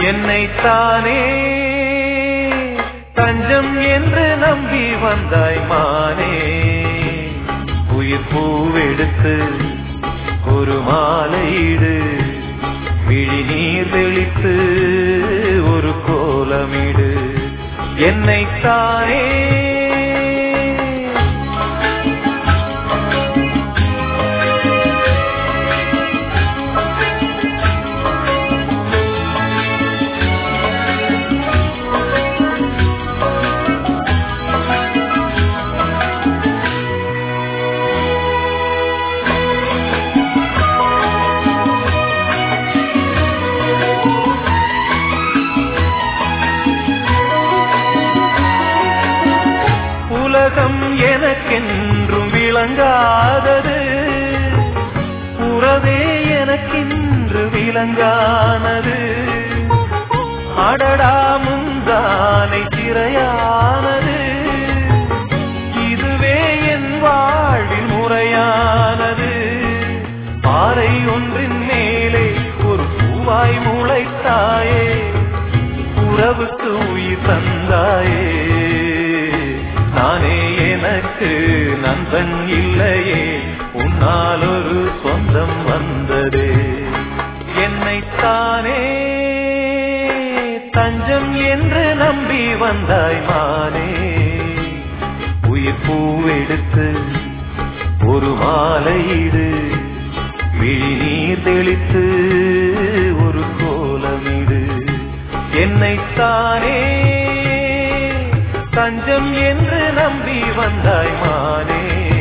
என்னைத்தானே தஞ்சம் என்று நம்பி வந்தாய் மானே உயிர் பூவெடுத்து ஒரு மாலையிடு விழிநீர் தெளித்து ஒரு கோலமிடு என்னைத்தானே உலகம் எனக்கென்றும் விளங்காதது உறவே எனக்கென்று விளங்கானது அடடா முந்தானை திரையானது இதுவே என் வாழ்வில் முறையானது பாறை ஒன்றின் மேலே ஒரு பூவாய் முளைத்தாயே உறவுக்கு உயிர் தந்தாயே நானே எனக்கு நண்பன் இல்லையே உன்னால் ஒரு சொந்தம் வந்ததே என்னைத்தானே தஞ்சம் என்று நம்பி வந்தாய் மானே உயிர் பூவெடுத்து ஒரு மாலையிடு விழிநீர் தெளித்து ஒரு கோலமிடு என்னைத்தானே தஞ்சம் என்று நம்பி வந்தாய் மானே